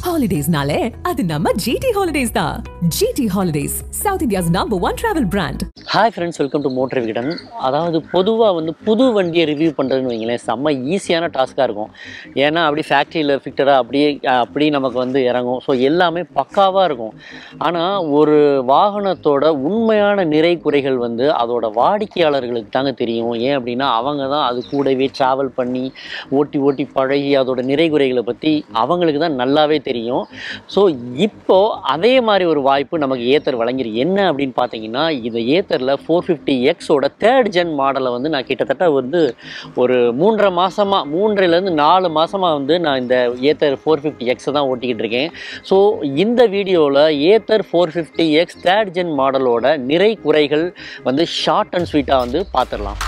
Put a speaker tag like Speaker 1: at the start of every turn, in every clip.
Speaker 1: ஹாலிடேஸ்னாலே அது நம்ம ஜிடி ஹாலிடேஸ் தான் GT holidays south India's number one travel brand
Speaker 2: hi friends welcome to motor Vikatan அதாவது பொதுவாக வந்து புது வண்டியை ரிவ்யூ பண்ணுறதுன்னு வைங்களேன் செம்ம ஈஸியான டாஸ்க்காக இருக்கும் ஏன்னா அப்படி ஃபேக்ட்ரியில் ஃபிக்டடாக அப்படியே அஹ், அப்படியே நமக்கு வந்து இறங்கும் ஸோ எல்லாமே பக்காவாக இருக்கும் ஆனால் ஒரு வாகனத்தோட உண்மையான நிறை குறைகள் வந்து அதோட வாடிக்கையாளர்களுக்கு தாங்க தெரியும் ஏன் அப்படின்னா அவங்க தான் அது கூடவே ட்ராவல் பண்ணி ஓட்டி ஓட்டி பழகி அதோட நிறை குறைகளை பற்றி அவங்களுக்கு தான் நல்லாவே தெரியும் ஸோ இப்போ அதே மாதிரி ஒரு வாய்ப்பு நமக்கு ஏத்தர் வழங்கியிருக்கு என்ன அப்படின்னு பார்த்தீங்கன்னா இந்த ஏத்தரில் ஃபோர் ஃபிஃப்டி எக்ஸோட தேர்ட் ஜென் மாடலை வந்து நான் கிட்டத்தட்ட வந்து ஒரு மூன்றரை மாதமாக மூன்றிலேருந்து நாலு மாதமாக வந்து நான் இந்த ஏத்தர் ஃபோர் ஃபிஃப்டி எக்ஸை தான் ஓட்டிக்கிட்டு இருக்கேன் ஸோ இந்த வீடியோவில் Ather four fifty X third gen மாடலோட நிறை குறைகள் வந்து ஷார்ட் அண்ட் ஸ்வீட்டாக வந்து பார்த்துடலாம்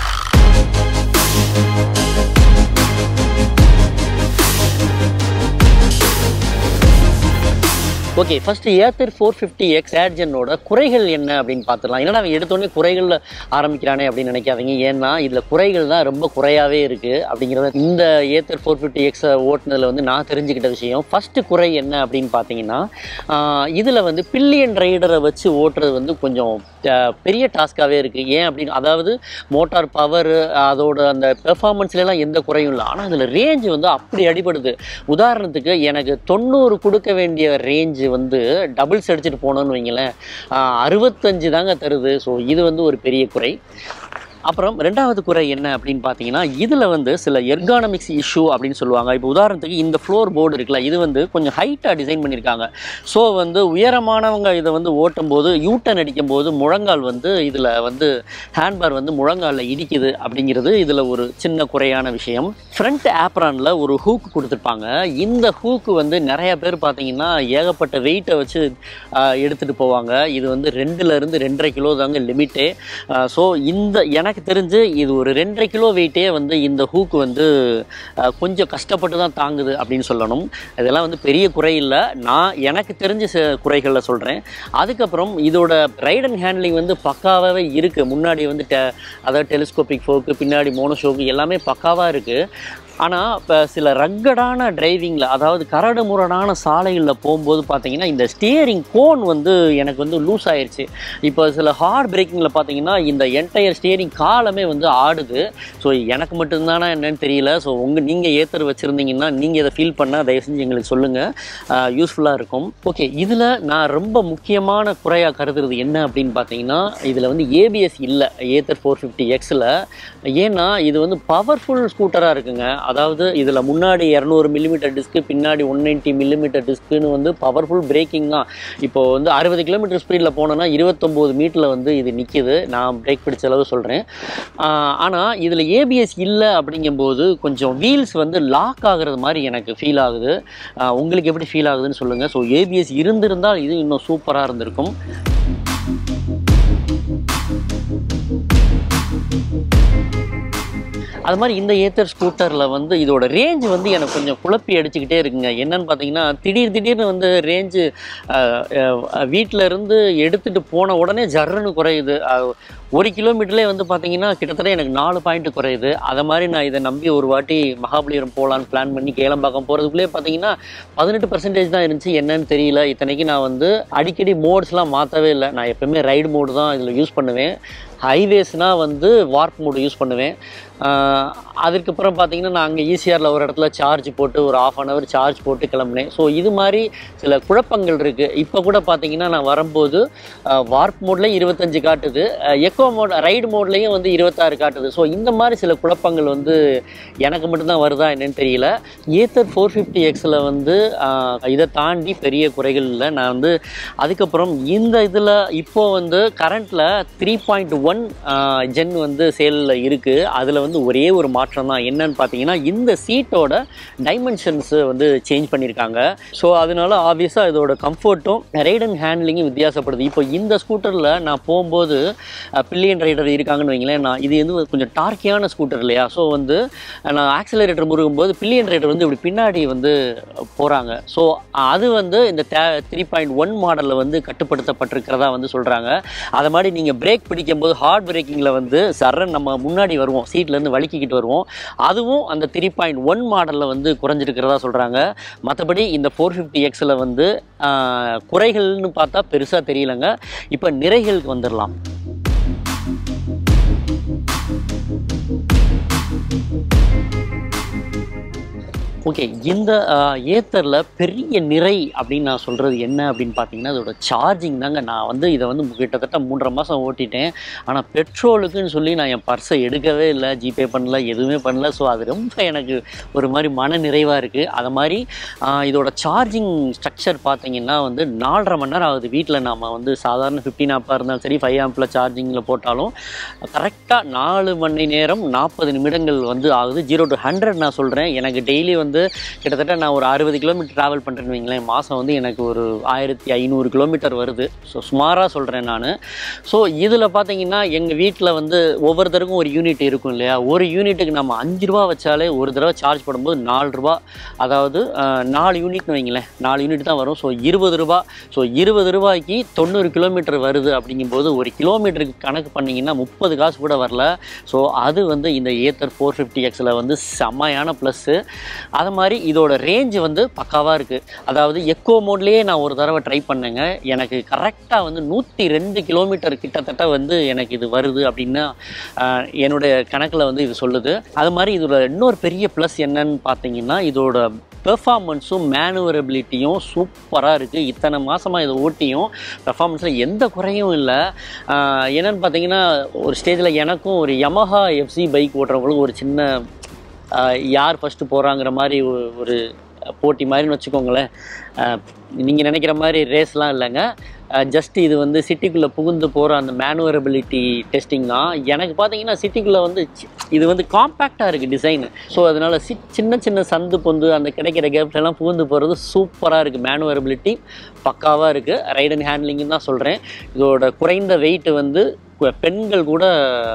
Speaker 2: okay first Ather four fifty X ஏர்ஜென்னோட குறைகள் என்ன அப்படின்னு பார்த்துடலாம் என்னடா அவன் எடுத்தோடனே குறைகளில் ஆரம்பிக்கிறானே அப்படின்னு நினைக்காதீங்க ஏன்னா இதில் குறைகள் தான் ரொம்ப குறையாவே இருக்குது அப்படிங்கிறத இந்த ஏத்தர் ஃபோர் ஃபிஃப்டி எக்ஸை ஓட்டுனதில் வந்து நான் தெரிஞ்சுக்கிட்ட விஷயம் ஃபஸ்ட்டு குறை என்ன அப்படின்னு பார்த்தீங்கன்னா இதில் வந்து பில்லியன் ரைடரை வச்சு ஓட்டுறது வந்து கொஞ்சம் அஹ், பெரிய டாஸ்க்காகவே இருக்குது ஏன் அப்படின்னு அதாவது மோட்டார் பவர் அதோட அந்த பெர்ஃபார்மன்ஸ்லாம் எந்த குறையும் இல்லை ஆனால் அதில் ரேஞ்ச் வந்து அப்படி அடிபடுது உதாரணத்துக்கு எனக்கு தொண்ணூறு கொடுக்க வேண்டிய ரேஞ்சு வந்து டபுள்ஸ் அடிச்சுட்டு போனோன்னு வைங்களேன் ஆஹ், அறுபத்தஞ்சு தாங்க தருது ஸோ இது வந்து ஒரு பெரிய குறை அப்புறம் ரெண்டாவது குறை என்ன அப்படின்னு பார்த்தீங்கன்னா இதில் வந்து சில எர்கானமிக்ஸ் இஷ்யூ அப்படின்னு சொல்லுவாங்க இப்போ உதாரணத்துக்கு இந்த ஃப்ளோர் போர்டு இருக்குல்ல இது வந்து கொஞ்சம் ஹைட்டாக டிசைன் பண்ணியிருக்காங்க ஸோ வந்து உயரமானவங்க இதை வந்து ஓட்டும் போது யூட்டன் அடிக்கும் போது முழங்கால் வந்து இதில் வந்து ஹேண்ட்பார் வந்து முழங்காலில் இடிக்குது அப்படிங்கிறது இதில் ஒரு சின்ன குறையான விஷயம் ஃப்ரண்ட் ஆப்ரானில் ஒரு ஹூக் கொடுத்துருப்பாங்க இந்த ஹூக்கு வந்து நிறைய பேர் பார்த்தீங்கன்னா ஏகப்பட்ட வெயிட்டை வச்சு எடுத்துகிட்டு போவாங்க இது வந்து ரெண்டுலேருந்து ரெண்டரை கிலோ தாங்க லிமிட்டே ஸோ இந்த எனக்கு தெரிஞ்சு இது ஒரு ரெண்டரை கிலோ வெயிட்டே வந்து இந்த ஹூக்கு வந்து அஹ், கொஞ்சம் கஷ்டப்பட்டு தான் தாங்குது அப்படின்னு சொல்லணும் இதெல்லாம் வந்து பெரிய குறை இல்லை நான் எனக்கு தெரிஞ்ச சில குறைகளில் சொல்கிறேன் அதுக்கப்புறம் இதோட ரைட் அண்ட் ஹேண்ட்லிங் வந்து பக்காவாகவே இருக்குது முன்னாடி வந்து டெ அதாவது டெலிஸ்கோபிக் ஃபோக்கு பின்னாடி மோனோஷோக்கு எல்லாமே பக்காவாக இருக்குது ஆனால் இப்போ சில ரக்கடான டிரைவிங்கில் அதாவது கரடு முரடான சாலைகளில் போகும்போது பார்த்தீங்கன்னா இந்த ஸ்டியரிங் கோன் வந்து எனக்கு வந்து லூஸ் ஆயிருச்சு இப்போ சில ஹார்ட் பிரேக்கிங்கில் பார்த்தீங்கன்னா இந்த என்டையர் ஸ்டியரிங் காலமே வந்து ஆடுது ஸோ எனக்கு மட்டும்தானே என்னன்னு தெரியல ஸோ உங்கள் நீங்கள் ஏத்தர் வச்சுருந்தீங்கன்னா நீங்கள் இதை ஃபீல் பண்ணால் தயவு செஞ்சு எங்களுக்கு சொல்லுங்கள் யூஸ்ஃபுல்லாக இருக்கும் ஓகே இதில் நான் ரொம்ப முக்கியமான குறையாக கருதுறது என்ன அப்படின்னு பார்த்தீங்கன்னா இதில் வந்து ஏபிஎஸ் இல்லை ஏத்தர் ஃபோர் ஃபிஃப்டி எக்ஸில் ஏன்னா இது வந்து பவர்ஃபுல் ஸ்கூட்டராக இருக்குங்க அதாவது இதில் முன்னாடி இரநூறு மில்லிமீட்டர் டிஸ்க்கு பின்னாடி ஒன் நைன்ட்டி மில்லிமீட்டர் டிஸ்க்குன்னு வந்து பவர்ஃபுல் பிரேக்கிங் தான் இப்போ வந்து அறுபது கிலோமீட்டர் ஸ்பீடில் போனோன்னா இருபத்தொம்போது மீட்டரில் வந்து இது நிற்கிது நான் பிரேக் பிடிச்ச அளவு சொல்கிறேன் ஆனால் இதில் ஏபிஎஸ் இல்லை அப்படிங்கும்போது கொஞ்சம் வீல்ஸ் வந்து லாக் ஆகுறது மாதிரி எனக்கு ஃபீல் ஆகுது ஆஹ் உங்களுக்கு எப்படி ஃபீல் ஆகுதுன்னு சொல்லுங்கள் ஸோ ஏபிஎஸ் இருந்திருந்தால் இது இன்னும் சூப்பராக இருந்திருக்கும் அது மாதிரி இந்த ஏத்தர் ஸ்கூட்டரில் வந்து இதோட ரேஞ்ச் வந்து எனக்கு கொஞ்சம் குழப்பி அடிச்சுக்கிட்டே இருக்குங்க என்னன்னு பார்த்தீங்கன்னா திடீர் திடீர்னு வந்து ரேஞ்சு வீட்டில் இருந்து எடுத்துகிட்டு போன உடனே ஜர்ருன்னு குறையுது அஹ், ஒரு கிலோமீட்டர்லேயே வந்து பார்த்தீங்கன்னா கிட்டத்தட்ட எனக்கு நாலு பாயிண்ட் குறையுது அதை மாதிரி நான் இதை நம்பி ஒரு வாட்டி மகாபலிபுரம் போகலான்னு பிளான் பண்ணி கேளம்பாக்கம் போகிறதுக்குள்ளே பார்த்தீங்கன்னா பதினெட்டு பர்சன்டேஜ் தான் இருந்துச்சு என்னன்னு தெரியல இத்தனைக்கு நான் வந்து அடிக்கடி மோட்ஸ்லாம் மாற்றவே இல்லை நான் எப்பவுமே ரைடு மோடு தான் இதில் யூஸ் பண்ணுவேன் ஹைவேஸ்னால் வந்து வார்ப் மோடு யூஸ் பண்ணுவேன் ஆஹ் அதுக்கப்புறம் பார்த்தீங்கன்னா நான் அங்கே ஈசிஆரில் ஒரு இடத்துல சார்ஜ் போட்டு ஒரு ஆஃப் அன் ஹவர் சார்ஜ் போட்டு கிளம்புனேன் ஸோ இது மாதிரி சில குழப்பங்கள் இருக்குது இப்போ கூட பார்த்தீங்கன்னா நான் வரும்போது வார்ப் மோட்லேயும் இருபத்தஞ்சு காட்டுது எக்கோ மோட் ரைடு மோட்லேயும் வந்து இருபத்தாறு காட்டுது ஸோ இந்த மாதிரி சில குழப்பங்கள் வந்து எனக்கு மட்டும்தான் வருதா என்னன்னு தெரியல ஏத்தர் ஃபோர் ஃபிஃப்டி எக்ஸில் வந்து ஆஹ் இதை தாண்டி பெரிய குறைகள் இல்லை நான் வந்து அதுக்கப்புறம் இந்த இதில் இப்போ வந்து கரண்ட்டில் த்ரீ பாயிண்ட் ஒன் ஜென் வந்து சேலில் இருக்குது அதில் வந்து ஒரே ஒரு மாற்றம் தான் என்னன்னு பார்த்தீங்கன்னா இந்த சீட்டோட டைமென்ஷன்ஸு வந்து சேஞ்ச் பண்ணியிருக்காங்க ஸோ அதனால ஆப்வியஸாக இதோட கம்ஃபர்ட்டும் ரைட் அண்ட் ஹேண்ட்லிங்கும் வித்தியாசப்படுது இப்போ இந்த ஸ்கூட்டரில் நான் போகும்போது அஹ், பில்லியன் ரைடர் இருக்காங்கன்னு வைங்களேன் நான் இது வந்து கொஞ்சம் டார்க்கியான ஸ்கூட்டர் இல்லையா ஸோ வந்து நான் ஆக்சிலரேட்டர் முருகும்போது பில்லியன் ரைடர் வந்து இப்படி பின்னாடி வந்து போகிறாங்க ஸோ அது வந்து இந்த த்ரீ பாயிண்ட் ஒன் மாடலில் வந்து கட்டுப்படுத்தப்பட்டிருக்கிறதா வந்து சொல்கிறாங்க அதை மாதிரி நீங்கள் பிரேக் பிடிக்கும்போது ஹார்ட் பிரேக்கிங்கில் வந்து சரண் நம்ம முன்னாடி வருவோம் சீட்லேருந்து வலிக்கிக்கிட்டு வருவோம் அதுவும் அந்த த்ரீ பாயிண்ட் ஒன் மாடலில் வந்து குறைஞ்சிருக்கிறதா சொல்கிறாங்க மற்றபடி இந்த ஃபோர் ஃபிஃப்டி எக்ஸில் வந்து ஆஹ், குறைகள்னு பார்த்தா பெருசாக தெரியலங்க இப்போ நிறைகளுக்கு வந்துடலாம் ஓகே இந்த ஏத்தரில் பெரிய நிறை அப்படின்னு நான் சொல்கிறது என்ன அப்படின்னு பார்த்தீங்கன்னா அதோட சார்ஜிங் தாங்க நான் வந்து இதை வந்து கிட்டத்தட்ட மூன்றரை மாதம் ஓட்டிட்டேன் ஆனால் பெட்ரோலுக்குன்னு சொல்லி நான் என் பர்ஸை எடுக்கவே இல்லை ஜிபே பண்ணல எதுவுமே பண்ணல ஸோ அது ரொம்ப எனக்கு ஒரு மாதிரி மன நிறைவாக இருக்குது அது மாதிரி ஆஹ், இதோட சார்ஜிங் ஸ்ட்ரக்சர் பார்த்தீங்கன்னா வந்து நாலரை மணி நேரம் ஆகுது வீட்டில் நாம் வந்து சாதாரண ஃபிஃப்டின் ஆப்பாக இருந்தாலும் சரி ஃபைவ் ஆம்பில் சார்ஜிங்கில் போட்டாலும் கரெக்டாக நாலு மணி நேரம் நாற்பது நிமிடங்கள் வந்து ஆகுது ஜீரோ டு ஹண்ட்ரட் நான் சொல்கிறேன் எனக்கு டெய்லி வந்து கிட்டத்தட்ட நான் ஒரு அறுபது கிலோமீட்டர் ட்ராவல் பண்ணுறேன்னு வைங்களேன் மாதம் வந்து எனக்கு ஒரு ஆயிரத்தி ஐநூறு கிலோமீட்டர் வருது ஸோ சுமாராக சொல்கிறேன் நான் ஸோ இதில் பார்த்தீங்கன்னா எங்கள் வீட்டில் வந்து ஒவ்வொருத்தருக்கும் ஒரு யூனிட் இருக்கும் இல்லையா ஒரு யூனிட்டுக்கு நம்ம அஞ்சு ரூபா வச்சாலே ஒரு தடவை சார்ஜ் போடும்போது நாலு ரூபா அதாவது அஹ், நாலு யூனிட்னு வைங்களேன் நாலு யூனிட் தான் வரும் ஸோ இருபது ரூபா ஸோ இருபது ரூபாய்க்கு தொண்ணூறு கிலோமீட்டர் வருது அப்படிங்கும்போது ஒரு கிலோமீட்டருக்கு கணக்கு பண்ணிங்கன்னா முப்பது காசு கூட வரல ஸோ அது வந்து இந்த ஏத்தர் ஃபோர் ஃபிஃப்டி எக்ஸில் வந்து செம்மையான ப்ளஸ்ஸு அது மாதிரி இதோட ரேஞ்ச் வந்து பக்காவாக இருக்குது அதாவது எக்கோ மோட்லேயே நான் ஒரு தடவை ட்ரை பண்ணேங்க எனக்கு கரெக்டாக வந்து நூற்றி ரெண்டு கிலோமீட்டர் கிட்டத்தட்ட வந்து எனக்கு இது வருது அப்படின்னு ஆஹ், என்னுடைய கணக்கில் வந்து இது சொல்லுது அது மாதிரி இதோட இன்னொரு பெரிய ப்ளஸ் என்னன்னு பார்த்தீங்கன்னா இதோட பெர்ஃபார்மன்ஸும் மேனுவரபிலிட்டியும் சூப்பராக இருக்குது இத்தனை மாதமாக இதை ஓட்டியும் பெர்ஃபார்மன்ஸில் எந்த குறையும் இல்லை என்னன்னு பார்த்தீங்கன்னா ஒரு ஸ்டேஜில் எனக்கும் ஒரு யமஹா எஃப்சி பைக் ஓட்டுறவங்களுக்கும் ஒரு சின்ன ஆஹ் யார் ஃபஸ்ட்டு போகிறாங்கிற மாதிரி ஒரு- ஒரு போட்டி மாதிரின்னு வச்சுக்கோங்களேன் நீங்கள் நினைக்கிற மாதிரி ரேஸ்லாம் இல்லைங்க ஜஸ்ட் இது வந்து சிட்டிக்குள்ளே புகுந்து போகிற அந்த மேனுவரபிலிட்டி டெஸ்டிங் தான் எனக்கு பார்த்தீங்கன்னா சிட்டிக்குள்ளே வந்து சி- இது வந்து காம்பேக்டாக இருக்குது டிசைனு ஸோ அதனால் சி சின்ன சின்ன சந்து பொந்து அந்த கிடைக்கிற கேப்ல எல்லாம் புகுந்து போகிறது சூப்பராக இருக்குது மேனுவரபிலிட்டி பக்காவாக இருக்குது ரைட் அண்ட் ஹேண்ட்லிங்னு தான் சொல்கிறேன் இதோட குறைந்த வெயிட் வந்து கு- பெண்கள் கூட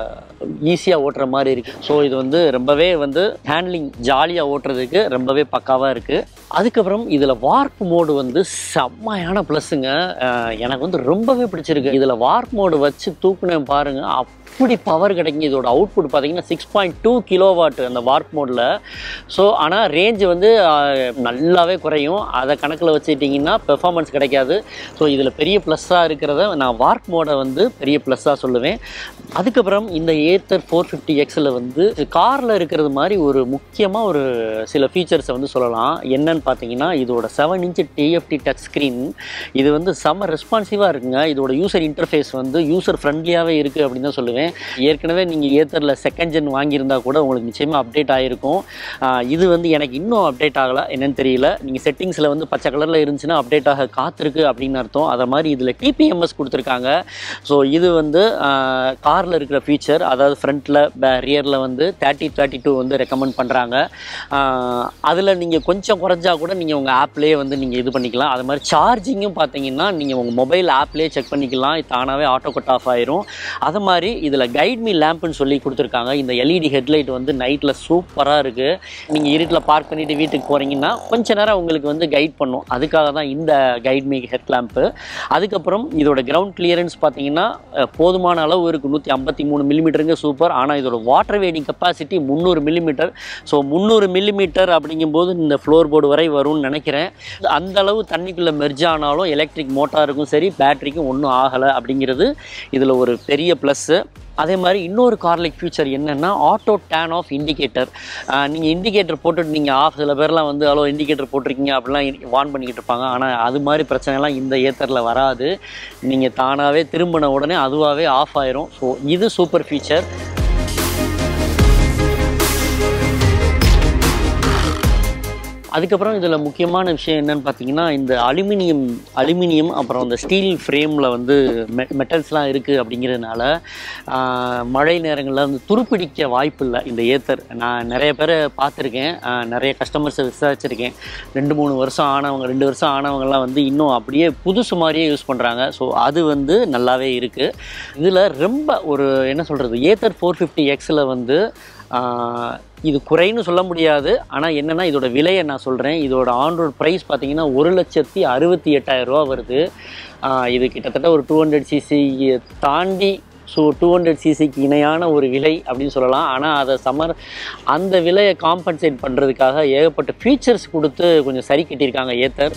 Speaker 2: ஈஸியாக ஓட்டுற மாதிரி இருக்குது ஸோ இது வந்து ரொம்பவே வந்து ஹேண்ட்லிங் ஜாலியாக ஓட்டுறதுக்கு ரொம்பவே பக்காவாக இருக்குது அதுக்கப்புறம் இதில் வார்ப் மோடு வந்து செம்மையான ப்ளஸ்ஸுங்க எனக்கு வந்து ரொம்பவே பிடிச்சிருக்கு இதில் வார்ப் மோடு வச்சு தூக்குனேன் பாருங்கள் அப்படி பவர் கிடைக்குங்க இதோட அவுட்புட் பார்த்தீங்கன்னா six point two kilo watt அந்த வார்ப் மோடில் ஸோ ஆனால் ரேஞ்ச் வந்து ஆஹ், நல்லாவே குறையும் அதை கணக்கில் வச்சுட்டிங்கன்னா பெர்ஃபார்மன்ஸ் கிடைக்காது ஸோ இதில் பெரிய ப்ளஸ்ஸாக இருக்கிறத நான் வார்ப் மோடை வந்து பெரிய ப்ளஸ்ஸாக சொல்லுவேன் அதுக்கப்புறம் இந்த ஏத்தர் ஃபோர் ஃபிஃப்டி எக்ஸில் வந்து காரில் இருக்கிறது மாதிரி ஒரு முக்கியமாக ஒரு சில ஃபீச்சர்ஸை வந்து சொல்லலாம் என்னன்னு பார்த்தீங்கன்னா இதோட seven inch TFT touch screen இது வந்து செம்ம ரெஸ்பான்சிவாக இருக்குங்க இதோட யூசர் இன்டர்ஃபேஸ் வந்து யூசர் ஃப்ரெண்ட்லியாகவே இருக்குது அப்படின்னு தான் சொல்லுவேன் ஏற்கனவே நீங்கள் ஏத்தரில் செகண்ட் ஜென் வாங்கியிருந்தா கூட உங்களுக்கு நிச்சயமாக அப்டேட் ஆகிருக்கும் ஆஹ் இது வந்து எனக்கு இன்னும் அப்டேட் ஆகலை என்னன்னு தெரியல நீங்கள் செட்டிங்ஸில் வந்து பச்சை கலரில் இருந்துச்சுன்னா அப்டேட் ஆக காத்திருக்கு அப்படின்னு அர்த்தம் அதை மாதிரி இதில் டிபிஎம்எஸ் கொடுத்துருக்காங்க ஸோ இது வந்து காரில் இருக்கிற ஃபீச்சர் அதாவது ஃப்ரண்ட்டில் ரியரில் வந்து தேர்ட்டி தேர்ட்டி டூ வந்து ரெக்கமெண்ட் பண்ணுறாங்க அதில் நீங்கள் கொஞ்சம் குறைஞ்சா கூட நீங்கள் உங்கள் ஆப்லேயே வந்து நீங்கள் இது பண்ணிக்கலாம் அது மாதிரி சார்ஜிங்கும் பார்த்தீங்கன்னா நீங்கள் உங்கள் மொபைல் ஆப்லேயே செக் பண்ணிக்கலாம் இது தானாகவே ஆட்டோ கட் ஆஃப் ஆயிரும் அது மாதிரி இதில் கைட் மீ லேம்ப்னு சொல்லி கொடுத்துருக்காங்க இந்த எல்இடி ஹெட்லைட் வந்து நைட்டில் சூப்பராக இருக்குது நீங்கள் இருட்டில் பார்க் பண்ணிவிட்டு வீட்டுக்கு போகிறீங்கன்னா கொஞ்ச நேரம் உங்களுக்கு வந்து கைட் பண்ணும் அதுக்காக தான் இந்த கைட் மீ ஹெட் லேம்ப்பு அதுக்கப்புறம் இதோட கிரவுண்ட் கிளியரன்ஸ் பார்த்தீங்கன்னா அஹ், போதுமான அளவு இருக்குது நூற்றி ஐம்பத்தி மூணு மில்லிமீட்டருங்க சூப்பர் ஆனால் இதோட வாட்டர் வெயிட்டிங் கெப்பாசிட்டி முந்நூறு மில்லிமீட்டர் ஸோ முந்நூறு மில்லிமீட்டர் அப்படிங்கும்போது இந்த ஃப்ளோர் போர்டு வரை வரும்னு நினைக்கிறேன் அந்த அளவு தண்ணிக்குள்ளே மெர்ஜ் ஆனாலும் எலக்ட்ரிக் மோட்டாருக்கும் சரி பேட்டரிக்கும் ஒன்றும் ஆகலை அப்படிங்கிறது இதில் ஒரு பெரிய ப்ளஸ்ஸு அதே மாதிரி இன்னொரு கார்லைக் ஃபியூச்சர் என்னென்னா ஆட்டோ டேன் ஆஃப் இண்டிகேட்டர் நீங்கள் இண்டிகேட்டர் போட்டுட்டு நீங்கள் ஆஃப் சில பேர்லாம் வந்து அவ்வளோ இண்டிகேட்டர் போட்டிருக்கீங்க அப்படிலாம் வான் பண்ணிக்கிட்டு இருப்பாங்க ஆனால் அது மாதிரி பிரச்சனைலாம் இந்த ஏத்தரில் வராது நீங்கள் தானாகவே திரும்பின உடனே அதுவாகவே ஆஃப் ஆயிரும் ஸோ இது சூப்பர் ஃபீச்சர் அதுக்கப்புறம் இதில் முக்கியமான விஷயம் என்னன்னு பார்த்தீங்கன்னா இந்த அலுமினியம் அலுமினியம் அப்புறம் இந்த ஸ்டீல் ஃப்ரேமில் வந்து மெ மெட்டல்ஸ்லாம் இருக்குது அப்படிங்கிறதுனால ஆஹ், மழை நேரங்களில் வந்து துருப்பிடிக்க வாய்ப்பு இல்லை இந்த ஏத்தர் நான் நிறைய பேரை பார்த்துருக்கேன் ஆஹ், நிறைய கஸ்டமர்ஸை விசாரிச்சிருக்கேன் ரெண்டு மூணு வருஷம் ஆனவங்க ரெண்டு வருஷம் ஆனவங்கலாம் வந்து இன்னும் அப்படியே புதுசு மாதிரியே யூஸ் பண்ணுறாங்க ஸோ அது வந்து நல்லாவே இருக்குது இதில் ரொம்ப ஒரு என்ன சொல்கிறது ஏத்தர் ஃபோர் ஃபிஃப்டி எக்ஸில் வந்து ஆஹ், இது குறைன்னு சொல்ல முடியாது ஆனால் என்னென்னா இதோட விலையை நான் சொல்கிறேன் இதோட ஆன்ரோட் ப்ரைஸ் பார்த்தீங்கன்னா ஒரு லட்சத்தி அறுபத்தி எட்டாயிரம் ரூபா வருது ஆஹ், இது கிட்டத்தட்ட ஒரு டூ ஹண்ட்ரட் சிசி தாண்டி ஸோ டூ ஹண்ட்ரட் சிசிக்கு இணையான ஒரு விலை அப்படின்னு சொல்லலாம் ஆனால் அதை சமர் அந்த விலையை காம்பன்சேட் பண்ணுறதுக்காக ஏகப்பட்ட ஃபீச்சர்ஸ் கொடுத்து கொஞ்சம் சரி கட்டியிருக்காங்க ஏத்தர்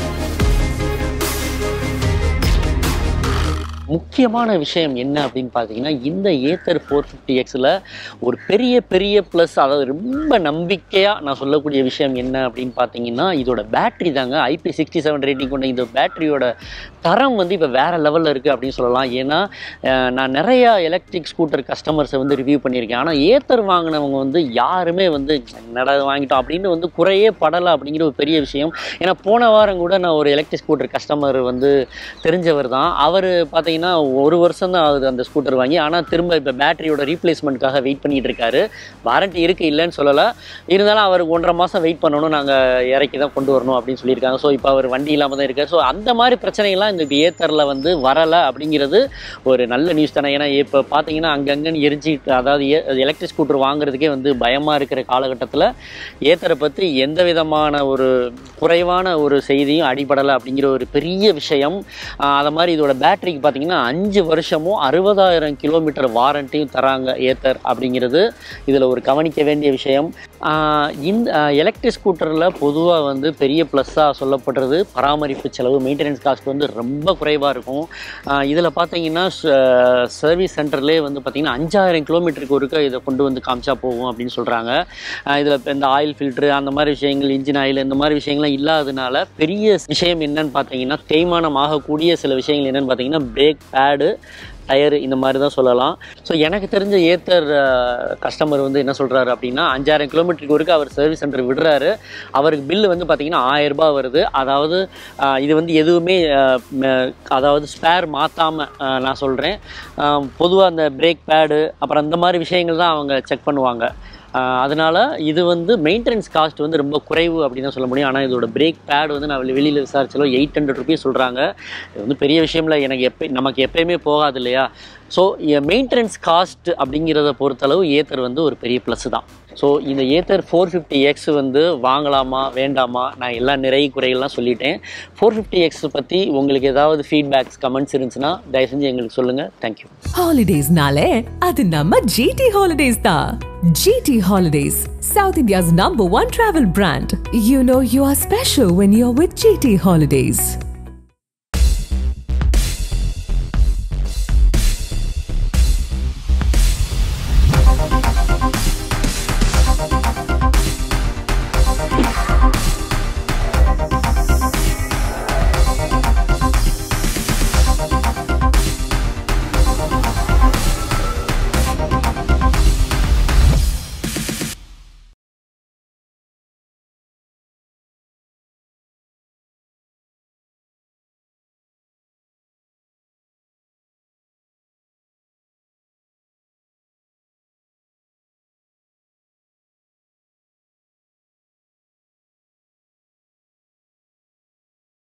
Speaker 2: முக்கியமான விஷயம் என்ன அப்படின்னு பார்த்தீங்கன்னா இந்த ஏத்தர் ஃபோர் ஃபிஃப்டி எக்ஸில் ஒரு பெரிய பெரிய ப்ளஸ் அதாவது ரொம்ப நம்பிக்கையாக நான் சொல்லக்கூடிய விஷயம் என்ன அப்படின்னு பார்த்தீங்கன்னா இதோட பேட்டரி தாங்க ஐபி சிக்ஸ்டி செவன் ரேட்டிங் கொண்ட இந்த பேட்டரியோட தரம் வந்து இப்போ வேறு லெவலில் இருக்குது அப்படின்னு சொல்லலாம் ஏன்னா அஹ், நான் நிறையா எலக்ட்ரிக் ஸ்கூட்டர் கஸ்டமர்ஸை வந்து ரிவ்யூ பண்ணியிருக்கேன் ஆனால் ஏத்தர் வாங்கினவங்க வந்து யாருமே வந்து என்னடா இது வாங்கிட்டோம் அப்படின்னு வந்து குறையே படலை அப்படிங்கிற ஒரு பெரிய விஷயம் ஏன்னா போன வாரம் கூட நான் ஒரு எலக்ட்ரிக் ஸ்கூட்டர் கஸ்டமர் வந்து தெரிஞ்சவர் தான் அவர் பார்த்தீங்கன்னா ஒரு வருஷம் தான் ஆகுது அந்த ஸ்கூட்டர் வாங்கி ஆனால் திரும்ப இப்போ பேட்டரியோட ரீப்ளேஸ்மெண்ட்காக வெயிட் பண்ணிட்டு இருக்காரு வாரண்டி இருக்கு இல்லைன்னு சொல்லலை இருந்தாலும் அவருக்கு ஒன்றரை மாதம் வெயிட் பண்ணணும் நாங்கள் இறக்கி தான் கொண்டு வரணும் அப்படின்னு சொல்லியிருக்காங்க ஸோ இப்போ அவர் வண்டி இல்லாமல் தான் இருக்கார் ஸோ அந்த மாதிரி பிரச்சனைகள்லாம் இந்த ஏத்தரில் வந்து வரலை அப்படிங்கிறது ஒரு நல்ல நியூஸ் தானே ஏன்னா இப்போ பார்த்தீங்கன்னா அங்கங்கன்னு எரிஞ்சிட்டு அதாவது எலக்ட்ரிக் ஸ்கூட்டர் வாங்குறதுக்கே வந்து பயமாக இருக்கிற காலகட்டத்தில் ஏத்தரை பற்றி எந்த விதமான ஒரு குறைவான ஒரு செய்தியும் அடிபடலை அப்படிங்கிற ஒரு பெரிய விஷயம் ஆஹ் அதை மாதிரி இதோட பேட்டரிக்கு பார்த்தீங்கன்னா அஞ்சு வருஷமும் அறுபதாயிரம் கிலோமீட்டர் வாரண்டியும் தராங்க ஏத்தர் அப்படிங்கிறது இதில் ஒரு கவனிக்க வேண்டிய விஷயம் ஆஹ் இந்த எலக்ட்ரிக் ஸ்கூட்டரில் பொதுவாக வந்து பெரிய ப்ளஸ்ஸாக சொல்லப்படுறது பராமரிப்பு செலவு மெயின்டெனன்ஸ் காஸ்ட் வந்து ரொம்ப குறைவாக இருக்கும் இதில் பார்த்தீங்கன்னா சர்வீஸ் சென்டர்லேயே வந்து பார்த்தீங்கன்னா அஞ்சாயிரம் கிலோமீட்டருக்கு ஒருக்க இதை கொண்டு வந்து காமிச்சா போகும் அப்படின்னு சொல்கிறாங்க இதில் இந்த ஆயில் ஃபில்ட்ரு அந்த மாதிரி விஷயங்கள் இன்ஜின் ஆயில் இந்த மாதிரி விஷயங்கள்லாம் இல்லாததுனால பெரிய விஷயம் என்னன்னு பார்த்தீங்கன்னா தேய்மானம் ஆகக்கூடிய சில விஷயங்கள் என்னன்னு பார்த்தீங்கன்னா பிரேக் பேடு டயரு இந்த மாதிரி தான் சொல்லலாம் ஸோ எனக்கு தெரிஞ்ச ஏத்தர் கஸ்டமர் வந்து என்ன சொல்கிறாரு அப்படின்னா அஞ்சாயிரம் கிலோமீட்டருக்கு ஒருக்க அவர் சர்வீஸ் சென்டர் விடுறாரு அவருக்கு பில்லு வந்து பார்த்தீங்கன்னா ஆயிரம் ரூபாய் வருது அதாவது ஆஹ், இது வந்து எதுவுமே ஆஹ், ம- அதாவது ஸ்பேர் மாற்றாமல் நான் சொல்கிறேன் பொதுவாக அந்த பிரேக் பேடு அப்புறம் அந்த மாதிரி விஷயங்கள் தான் அவங்க செக் பண்ணுவாங்க ஆஹ் அதனால இது வந்து மெயின்டெனன்ஸ் காஸ்ட் வந்து ரொம்ப குறைவு அப்படின்னு தான் சொல்ல முடியும் ஆனால் இதோட பிரேக் பேட் வந்து நான் வெளியில் விசாரிச்சாலும் எயிட் ஹண்ட்ரட் ருபீஸ் சொல்கிறாங்க இது வந்து பெரிய விஷயம் இல்லை எனக்கு எப்போ நமக்கு எப்பயுமே போகாது இல்லையா ஸோ மெயின்டெனன்ஸ் காஸ்ட் அப்படிங்கிறத பொறுத்தளவு ஏத்தர் வந்து ஒரு பெரிய ப்ளஸ் தான் ஸோ இந்த ஏத்தர் ஃபோர் ஃபிஃப்டி எக்ஸ் வந்து வாங்கலாமா வேண்டாமா நான் எல்லா நிறை குறைகள்லாம் சொல்லிட்டேன் ஃபோர் ஃபிஃப்டி எக்ஸ் பற்றி உங்களுக்கு ஏதாவது ஃபீட்பேக்ஸ் கமெண்ட்ஸ் இருந்துச்சுன்னா தயவு செஞ்சு எங்களுக்கு சொல்லுங்கள் தேங்க்யூ
Speaker 1: ஹாலிடேஸ்னாலே அது நம்ம ஜிடி ஹாலிடேஸ் தான் GT holidays south India's number one travel brand you know you are special when you are with GT holidays